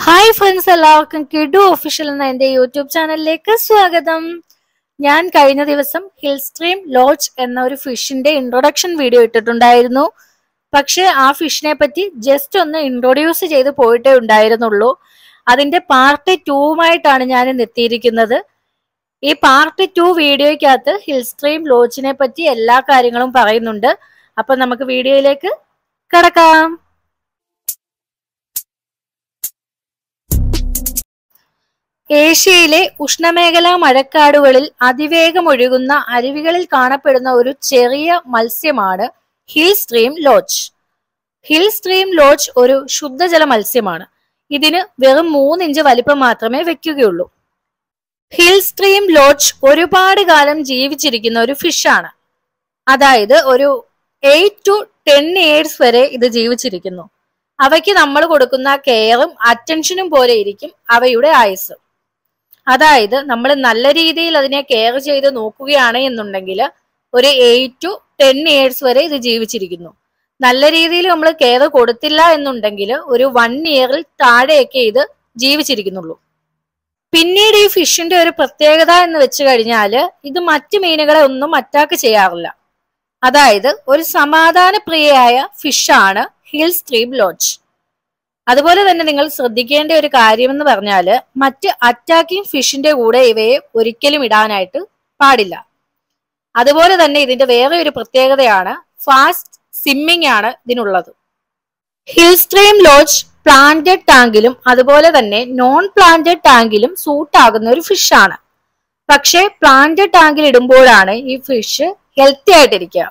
hi friends എല്ലാവർക്കും കിഡു official എന്ന എന്റെ യൂട്യൂബ് ചാനലിലേക്ക് സ്വാഗതം ഞാൻ കഴിഞ്ഞ ദിവസം ഹിൽ സ്ട്രീം ലോഡ്ജ് എന്ന ഒരു ഫിഷിന്റെ ഇൻട്രൊഡക്ഷൻ വീഡിയോ ഇട്ടിട്ടുണ്ടായിരുന്നു പക്ഷെ ആ ഫിഷിനെ പറ്റി ജസ്റ്റ് ഒന്ന് ഇൻട്രൊഡ്യൂസ് ചെയ്ത് പോയിട്ടേ ഉണ്ടായിരുന്നുള്ളൂ അതിന്റെ പാർട്ട് ടൂവുമായിട്ടാണ് ഞാൻ ഇന്ന് എത്തിയിരിക്കുന്നത് ഈ പാർട്ട് ടു വീഡിയോയ്ക്കകത്ത് ഹിൽ സ്ട്രീം ലോഡ്ജിനെ പറ്റി എല്ലാ കാര്യങ്ങളും പറയുന്നുണ്ട് അപ്പൊ നമുക്ക് വീഡിയോയിലേക്ക് കടക്കാം ഏഷ്യയിലെ ഉഷ്ണമേഖലാ മഴക്കാടുകളിൽ അതിവേഗം ഒഴുകുന്ന അരുവികളിൽ കാണപ്പെടുന്ന ഒരു ചെറിയ മത്സ്യമാണ് hill stream loach hill stream loach ഒരു ശുദ്ധജല മത്സ്യമാണ് ഇതിന് വെറും മൂന്നിഞ്ച് വലിപ്പം മാത്രമേ വെക്കുകയുള്ളൂ ഹിൽ സ്ട്രീം ലോഡ്ജ് ഒരുപാട് കാലം ജീവിച്ചിരിക്കുന്ന ഒരു ഫിഷാണ് അതായത് ഒരു എയ്റ്റ് ടു ടെൻ ഇയേഴ്സ് വരെ ഇത് ജീവിച്ചിരിക്കുന്നു അവയ്ക്ക് നമ്മൾ കൊടുക്കുന്ന കെയറും അറ്റൻഷനും പോലെ ഇരിക്കും അവയുടെ ആയുസ് അതായത് നമ്മൾ നല്ല രീതിയിൽ അതിനെ കെയർ ചെയ്ത് നോക്കുകയാണ് എന്നുണ്ടെങ്കിൽ ഒരു എയ്റ്റ് ടു ടെൻ ഇയേഴ്സ് വരെ ഇത് ജീവിച്ചിരിക്കുന്നു നല്ല രീതിയിൽ നമ്മൾ കെയർ കൊടുത്തില്ല എന്നുണ്ടെങ്കിൽ ഒരു വൺ ഇയറിൽ താഴെയൊക്കെ ഇത് ജീവിച്ചിരിക്കുന്നുള്ളൂ പിന്നീട് ഈ ഫിഷിന്റെ ഒരു പ്രത്യേകത എന്ന് വെച്ച് കഴിഞ്ഞാൽ ഇത് മറ്റു മീനുകളെ ഒന്നും അറ്റാക്ക് ചെയ്യാറില്ല അതായത് ഒരു സമാധാന പ്രിയയായ ഫിഷാണ് ഹിൽ സ്ട്രീം ലോഡ്ജ് അതുപോലെ തന്നെ നിങ്ങൾ ശ്രദ്ധിക്കേണ്ട ഒരു കാര്യം എന്ന് പറഞ്ഞാൽ മറ്റ് അറ്റാക്കിംഗ് ഫിഷിന്റെ കൂടെ ഇവയെ ഒരിക്കലും ഇടാനായിട്ട് പാടില്ല അതുപോലെ തന്നെ ഇതിന്റെ വേറെ ഒരു പ്രത്യേകതയാണ് ഫാസ്റ്റ് സിമ്മിങ് ആണ് ഇതിനുള്ളത് ഹിൽ സ്ട്രീം ലോഡ്ജ് പ്ലാന്റഡ് ടാങ്കിലും അതുപോലെ തന്നെ നോൺ പ്ലാന്റഡ് ടാങ്കിലും സൂട്ട് ആകുന്ന ഒരു ഫിഷാണ് പക്ഷേ പ്ലാന്റഡ് ടാങ്കിൽ ഇടുമ്പോഴാണ് ഈ ഫിഷ് ഹെൽത്തി ആയിട്ടിരിക്കുക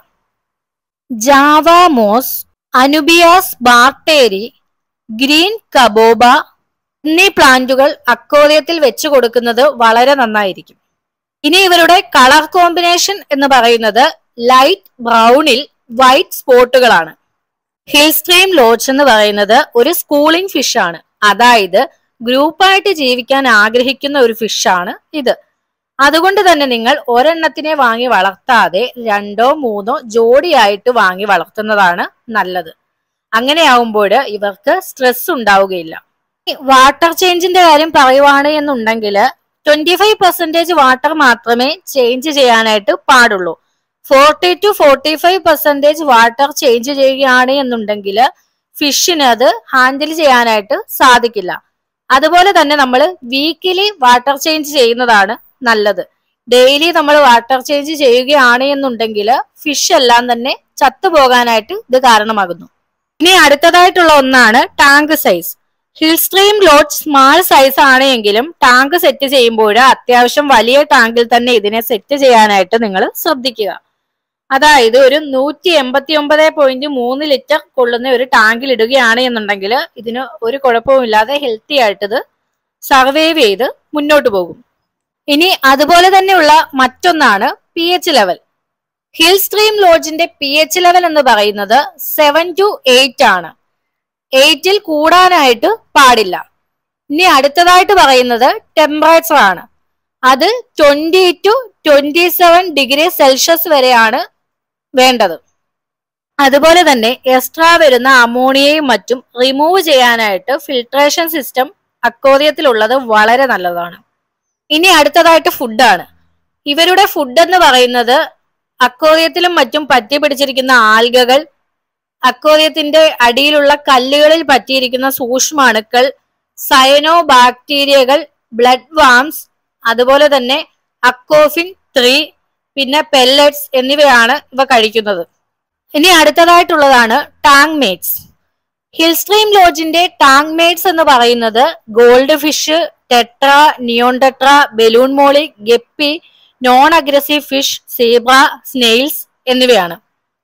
Java moss anubias barteri green cabomba എന്നീ പ്ലാന്റുകൾ അക്വേറിയത്തിൽ വെച്ച് കൊടുക്കുന്നത് വളരെ നന്നായിരിക്കും ഇനി ഇവരുടെ കളർ കോമ്പിനേഷൻ എന്ന് പറയുന്നത് ലൈറ്റ് ബ്രൗണിൽ വൈറ്റ് സ്പോട്ടുകളാണ് ഹിൽ സ്ട്രീം ലോഡ്ജ് എന്ന് പറയുന്നത് ഒരു സ്കൂളിംഗ് ഫിഷാണ് അതായത് ഗ്രൂപ്പായിട്ട് ജീവിക്കാൻ ആഗ്രഹിക്കുന്ന ഒരു ഫിഷാണ് ഇത് അതുകൊണ്ട് തന്നെ നിങ്ങൾ ഒരെണ്ണത്തിനെ വാങ്ങി വളർത്താതെ രണ്ടോ മൂന്നോ ജോഡിയായിട്ട് വാങ്ങി വളർത്തുന്നതാണ് നല്ലത് അങ്ങനെയാവുമ്പോൾ ഇവർക്ക് സ്ട്രെസ് ഉണ്ടാവുകയില്ല വാട്ടർ ചേഞ്ചിന്റെ കാര്യം പറയുവാണ് എന്നുണ്ടെങ്കിൽ ട്വന്റി ഫൈവ് പെർസെന്റേജ് വാട്ടർ മാത്രമേ ചേഞ്ച് ചെയ്യാനായിട്ട് പാടുള്ളൂ forty to forty five percentage water change ചെയ്യുകയാണ് എന്നുണ്ടെങ്കിൽ ഫിഷിന് അത് ഹാൻഡിൽ ചെയ്യാനായിട്ട് സാധിക്കില്ല അതുപോലെ തന്നെ നമ്മൾ വീക്കിലി വാട്ടർ ചേഞ്ച് ചെയ്യുന്നതാണ് നല്ലത് ഡെയിലി നമ്മൾ വാട്ടർ ചേഞ്ച് ചെയ്യുകയാണ് എന്നുണ്ടെങ്കിൽ ഫിഷ് എല്ലാം തന്നെ ചത്തുപോകാനായിട്ട് ഇത് കാരണമാകുന്നു ഇനി അടുത്തതായിട്ടുള്ള ഒന്നാണ് tank size hill stream loach small size ആണ് എങ്കിലും ടാങ്ക് സെറ്റ് ചെയ്യുമ്പോൾ അത്യാവശ്യം വലിയ ടാങ്കിൽ തന്നെ ഇതിനെ സെറ്റ് ചെയ്യാനായിട്ട് നിങ്ങൾ ശ്രദ്ധിക്കുക അതായത് ഒരു നൂറ്റി എൺപത്തി ഒമ്പത് പോയിന്റ് മൂന്ന് ലിറ്റർ കൊള്ളുന്ന ഒരു ടാങ്കിൽ ഇടുകയാണ് എന്നുണ്ടെങ്കിൽ ഇതിന് ഒരു കുഴപ്പവുമില്ലാതെ ഹെൽത്തി ആയിട്ട് ഇത് സർവൈവ് ചെയ്ത് മുന്നോട്ട് പോകും ഇനി അതുപോലെ തന്നെയുള്ള മറ്റൊന്നാണ് P H level hill stream ലോഡ്ജിന്റെ പി എച്ച് ലെവൽ എന്ന് പറയുന്നത് സെവൻ ടു എയ്റ്റ് ആണ് എയ്റ്റിൽ കൂടാനായിട്ട് പാടില്ല ഇനി അടുത്തതായിട്ട് പറയുന്നത് ടെമ്പറേച്ചർ ആണ് അത് twenty two twenty seven degree Celsius വരെയാണ് വേണ്ടത് അതുപോലെ തന്നെ എക്സ്ട്രാ വരുന്ന അമോണിയയും മറ്റും റിമൂവ് ചെയ്യാനായിട്ട് ഫിൽട്രേഷൻ സിസ്റ്റം അക്വേറിയത്തിലുള്ളത് വളരെ നല്ലതാണ് ഇനി അടുത്തതായിട്ട് ഫുഡാണ് ഇവരുടെ ഫുഡ് എന്ന് പറയുന്നത് അക്വേറിയത്തിലും മറ്റും പറ്റി പിടിച്ചിരിക്കുന്ന ആൽഗകൾ അക്വേറിയത്തിന്റെ അടിയിലുള്ള കല്ലുകളിൽ പറ്റിയിരിക്കുന്ന സൂക്ഷ്മാണുക്കൾ സയനോ ബാക്ടീരിയകൾ ബ്ലഡ് വാംസ് അതുപോലെ തന്നെ അക്കോഫിൻ ത്രീ പിന്നെ പെല്ലറ്റ്സ് എന്നിവയാണ് ഇവ കഴിക്കുന്നത് ഇനി അടുത്തതായിട്ടുള്ളതാണ് ടാങ് മേറ്റ്സ് ഹിൽ സ്ട്രീം ലോഡ്ജിന്റെ ടാങ് മേറ്റ്സ് എന്ന് പറയുന്നത് goldfish tetra neon tetra balloon molly guppy non aggressive fish zebra snails എന്നിവയാണ്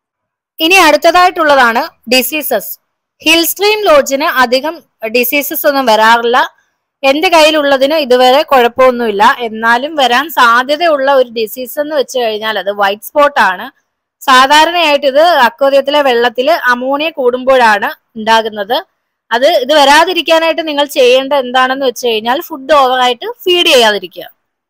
ഇനി അടുത്തതായിട്ടുള്ളതാണ് ഡിസീസസ് ഹിൽ സ്ട്രീം ലോഡ്ജിന് അധികം ഡിസീസസ് ഒന്നും വരാറില്ല എന്റെ കയ്യിലുള്ളതിന് ഇതുവരെ കുഴപ്പമൊന്നുമില്ല എന്നാലും വരാൻ സാധ്യതയുള്ള ഒരു ഡിസീസ് എന്ന് വെച്ച് കഴിഞ്ഞാൽ അത് വൈറ്റ് സ്പോട്ട് ആണ് സാധാരണയായിട്ട് ഇത് അക്വേറിയത്തിലെ വെള്ളത്തിൽ അമോണിയ കൂടുമ്പോഴാണ് ഉണ്ടാകുന്നത് അത് ഇത് വരാതിരിക്കാനായിട്ട് നിങ്ങൾ ചെയ്യേണ്ട എന്താണെന്ന് വെച്ച് കഴിഞ്ഞാൽ ഫുഡ് ഓവറായിട്ട് ഫീഡ് ചെയ്യാതിരിക്കുക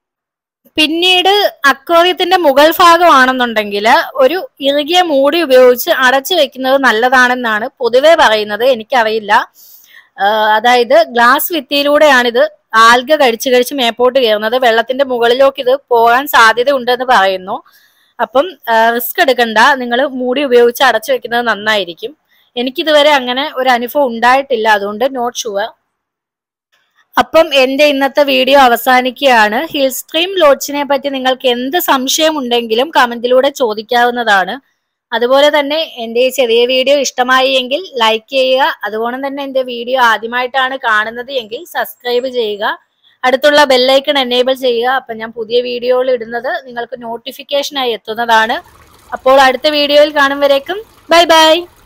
പിന്നീട് അക്വേറിയത്തിന്റെ മുകൾ ഭാഗമാണെന്നുണ്ടെങ്കിൽ ഒരു ഇറുകിയ മൂടി ഉപയോഗിച്ച് അടച്ചു വെക്കുന്നത് നല്ലതാണെന്നാണ് പൊതുവെ പറയുന്നത് എനിക്കറിയില്ല ആ, അതായത് ഗ്ലാസ് ഭിത്തിയിലൂടെയാണിത് ആൽഗ കഴിച്ച് കഴിച്ച് മേപ്പോട്ട് കയറുന്നത് വെള്ളത്തിന്റെ മുകളിലേക്ക് ഇത് പോകാൻ സാധ്യത ഉണ്ടെന്ന് പറയുന്നു അപ്പം റിസ്ക് എടുക്കണ്ട നിങ്ങൾ മൂടി ഉപയോഗിച്ച് അടച്ചു വെക്കുന്നത് നന്നായിരിക്കും എനിക്കിതുവരെ അങ്ങനെ ഒരു അനുഭവം ഉണ്ടായിട്ടില്ല അതുകൊണ്ട് നോട്ട് ഷുവർ അപ്പം എന്റെ ഇന്നത്തെ വീഡിയോ അവസാനിക്കുകയാണ് ഹിൽ സ്ട്രീം ലോഡ്ജിനെ പറ്റി നിങ്ങൾക്ക് എന്ത് സംശയം ഉണ്ടെങ്കിലും കമന്റിലൂടെ ചോദിക്കാവുന്നതാണ് അതുപോലെ തന്നെ എന്റെ ഈ ചെറിയ വീഡിയോ ഇഷ്ടമായി എങ്കിൽ ലൈക്ക് ചെയ്യുക അതുപോലെ തന്നെ എന്റെ വീഡിയോ ആദ്യമായിട്ടാണ് കാണുന്നത് എങ്കിൽ സബ്സ്ക്രൈബ് ചെയ്യുക അടുത്തുള്ള ബെല്ലൈക്കൺ എനേബിൾ ചെയ്യുക അപ്പം ഞാൻ പുതിയ വീഡിയോകൾ ഇടുന്നത് നിങ്ങൾക്ക് നോട്ടിഫിക്കേഷനായി എത്തുന്നതാണ് അപ്പോൾ അടുത്ത വീഡിയോയിൽ കാണും വരേക്കും ബൈ ബൈ